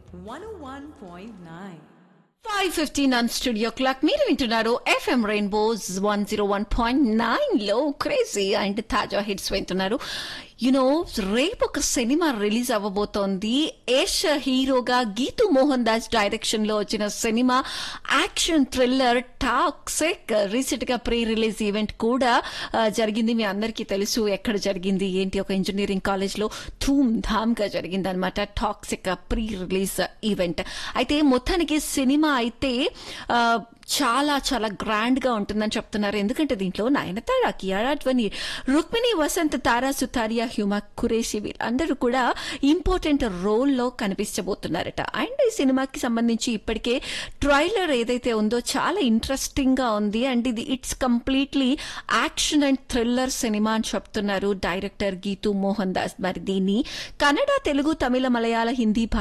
101.9. Five fifteen on studio clock మీరు వింటున్నారు FM Rainbow's one zero one point nine లో crazy and తాజా hits వింటున్నారు యునో రేపు ఒక సినిమా రిలీజ్ అవ్వబోతోంది యష్ హీరోగా గీతు మోహన్ దాస్ డైరెక్షన్ లో వచ్చిన cinema action thriller Toxic recent గా ప్రీ రిలీజ్ ఈవెంట్ కూడా ఆ, జరిగింది మీ అందరికీ తెలుసు ఎక్కడ జరిగింది ఏంటి ఒక ఇంజనీరింగ్ కాలేజ్ లో ధూమ్ ధామ్ గా జరిగింది అనమాట టాక్సిక్ ప్రీ రిలీజ్ ఈవెంట్ అయితే మొత్తానికి సినిమా అయితే ఆ, చాలా చాలా గ్రాండ్ గా ఉంటుందని చెప్తున్నారు ఎందుకంటే దీంట్లో నయనతార కియారా ధ్వని రుక్మిణి వసంత్ తారా సుతారియా హ్యూమా కురేషి వీళ్ళందరూ కూడా ఇంపార్టెంట్ రోల్లో కనిపించబోతున్నారట అండ్ ఈ సినిమాకి సంబంధించి ఇప్పటికే ట్రైలర్ ఏదైతే ఉందో చాలా ఇంట్రెస్టింగ్ గా ఉంది అండ్ ఇది it's completely action and thriller cinema అని చెప్తున్నారు డైరెక్టర్ గీతు మోహన్ దాస్ మరి దీన్ని కన్నడ తెలుగు తమిళ మలయాళ హిందీ